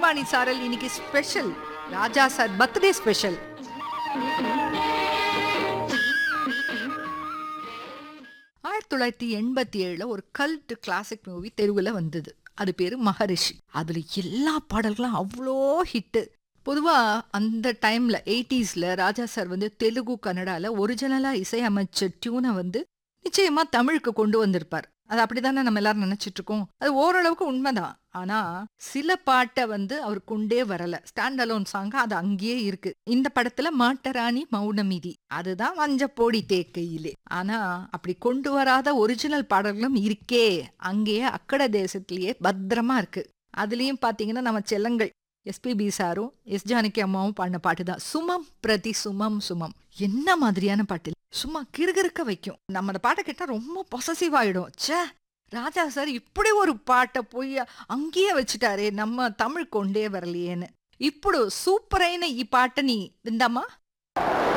வாணி சாரல் இன்னைக்கு special Raja sir birthday special ஆயிரத்தி தொள்ளாயிரத்தி எண்பத்தி ஏழுல ஒரு கல்ட் கிளாசிக் மூவி தெருவில் வந்தது அது பேரு மகரிஷி அதுல எல்லா பாடல்களும் அவ்வளோ ஹிட்டு பொதுவா அந்த டைம்ல எயிட்டிஸ்ல ராஜா சார் வந்து தெலுங்கு கன்னடால ஒரிஜினலா இசையமைச்ச டியூனை வந்து நிச்சயமா தமிழுக்கு கொண்டு வந்திருப்பார் அது அப்படிதானே நம்ம எல்லாரும் நினைச்சிட்டு இருக்கோம் அது ஓரளவுக்கு உண்மைதான் ஆனா சில பாட்டை வந்து அவர் கொண்டே வரல ஸ்டாண்ட் அலோன் சாங்க அது அங்கேயே இருக்கு இந்த படத்துல மாட்டராணி மௌனமிதி அதுதான் வஞ்ச போடி தேக்கையிலே ஆனா அப்படி கொண்டு வராத ஒரிஜினல் பாடல்களும் இருக்கே அங்கேயே அக்கட தேசத்திலேயே பத்திரமா இருக்கு அதுலயும் பாத்தீங்கன்னா நம்ம செல்லங்கள் எஸ்பிபி சாரும் எஸ் ஜானகி அம்மாவும் பாடின பாட்டு தான் சுமம் பிரதி சுமம் சுமம் என்ன மாதிரியான பாட்டு சும்மா கிறுகிறுக்க வைக்கும் நம்ம அந்த பாட்டை கேட்டா ரொம்ப பொசசிவ் ஆயிடும் ச்சே ராஜா சார் இப்படி ஒரு பாட்டை போய் அங்கேயே வச்சுட்டாரே நம்ம தமிழ் கொண்டே வரலையேன்னு ఇప్పుడు సూపర్ అయిన ఈ పాటని విందామా